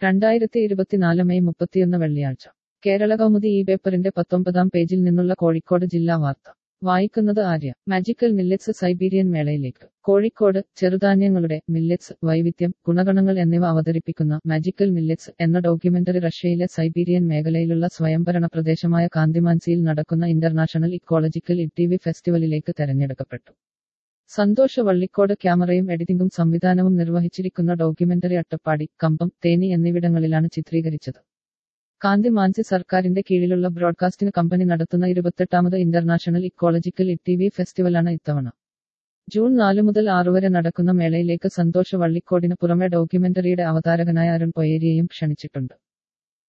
രണ്ടായിരത്തി ഇരുപത്തിനാല് മെയ് മുപ്പത്തിയൊന്ന് വെള്ളിയാഴ്ച കേരള കൗമുദി ഈ പേപ്പറിന്റെ പത്തൊമ്പതാം പേജിൽ നിന്നുള്ള കോഴിക്കോട് ജില്ലാ വാർത്ത വായിക്കുന്നത് ആര്യ മാജിക്കൽ മില്ലറ്റ്സ് സൈബീരിയൻ മേളയിലേക്ക് കോഴിക്കോട് ചെറുധാന്യങ്ങളുടെ മില്ലറ്റ്സ് വൈവിധ്യം ഗുണഗണങ്ങൾ എന്നിവ അവതരിപ്പിക്കുന്ന മാജിക്കൽ മില്ലറ്റ്സ് എന്ന ഡോക്യുമെന്ററി റഷ്യയിലെ സൈബീരിയൻ മേഖലയിലുള്ള സ്വയംഭരണ പ്രദേശമായ കാന്തിമാൻസിയിൽ നടക്കുന്ന ഇന്റർനാഷണൽ ഇക്കോളജിക്കൽ ഇടിവി ഫെസ്റ്റിവലിലേക്ക് തെരഞ്ഞെടുക്കപ്പെട്ടു സന്തോഷ് വള്ളിക്കോട് ക്യാമറയും എഡിറ്റിംഗും സംവിധാനവും നിർവഹിച്ചിരിക്കുന്ന ഡോക്യുമെന്ററി അട്ടപ്പാടി കമ്പം തേനി എന്നിവിടങ്ങളിലാണ് ചിത്രീകരിച്ചത് കാന്തി മാൻസി സർക്കാരിന്റെ കീഴിലുള്ള ബ്രോഡ്കാസ്റ്റിംഗ് കമ്പനി നടത്തുന്ന ഇരുപത്തെട്ടാമത് ഇന്റർനാഷണൽ ഇക്കോളജിക്കൽ ഇടിവി ഫെസ്റ്റിവലാണ് ഇത്തവണ ജൂൺ നാല് മുതൽ ആറ് വരെ നടക്കുന്ന മേളയിലേക്ക് സന്തോഷ് വള്ളിക്കോടിന് പുറമെ ഡോക്യുമെന്ററിയുടെ അവതാരകനായ അരുൺ പൊയേരിയെയും ക്ഷണിച്ചിട്ടുണ്ട്